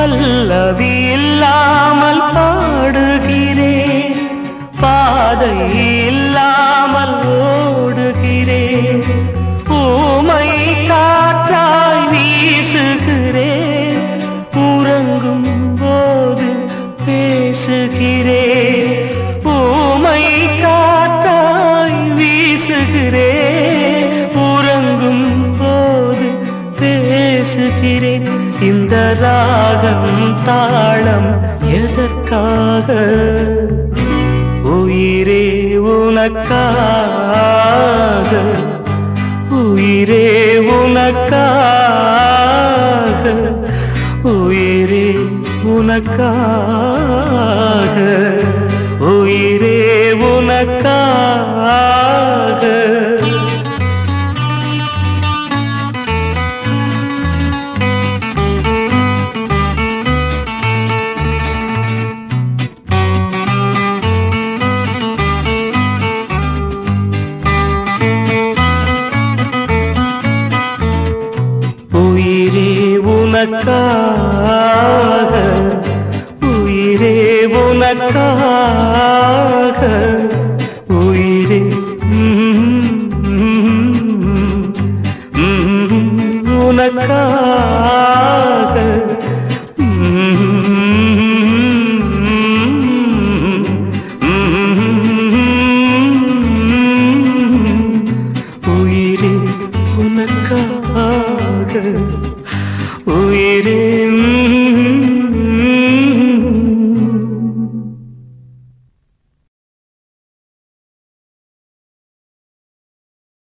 பல்லவி இல்லாமல் பாடுகிறேன் பாதை இல்லாமல் ஓடுகிறேன் ஊமை காற்றாய் வீசுகிறேன் உறங்கும் போது பேசுகிறேன் ஊமை காற்றாய் வீசுகிறேன் உறங்கும் போது பேசுகிறேன் இந்த ராகம் தாளம் எதற்காக உயிரே உனக்காக உயிரே உனக்காக உயிரே உனக்காக உயிரே உனக்காக உயிரே உனக்காக உயிரே உனக்காக உயிரே ம், ம், ம், உனக்காக ம், ம், உயிரே உனக்காக